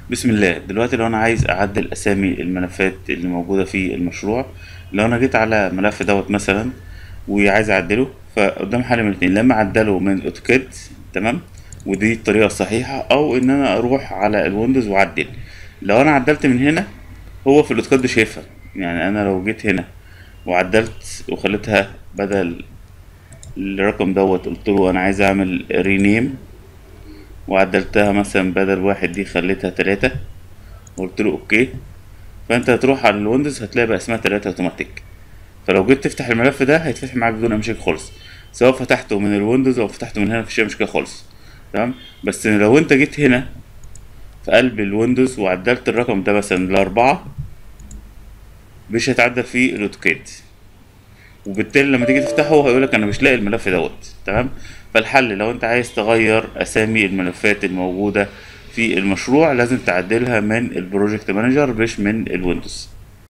بسم الله دلوقتي لو انا عايز اعدل اسامي الملفات اللي موجوده في المشروع لو انا جيت على ملف دوت مثلا وعايز اعدله فقدام حل من الاتنين لما اعدله من اوتوكاد تمام ودي الطريقه الصحيحه او ان انا اروح على الويندوز واعدل لو انا عدلت من هنا هو في الاوتوكاد مش هيفهم يعني انا لو جيت هنا وعدلت وخليتها بدل الرقم دوت قلت له انا عايز اعمل رينيم وعدلتها مثلا بدل واحد دي خليتها تلاتة وقلت له اوكي فانت هتروح على الويندوز هتلاقي بقى اسمها تلاتة اوتوماتيك فلو جيت تفتح الملف ده هيتفتح معاك بدون اي مشاكل خالص سواء فتحته من الويندوز او فتحته من هنا مفيش اي مشكله خالص تمام بس لو انت جيت هنا في قلب الويندوز وعدلت الرقم ده مثلا لأربعة مش هيتعدل في الاوتوكاد وبالتالي لما تيجي تفتحه هيقولك انا مش لاقي الملف دوت تمام فالحل لو انت عايز تغير اسامي الملفات الموجوده في المشروع لازم تعدلها من البروجكت مانجر مش من الويندوز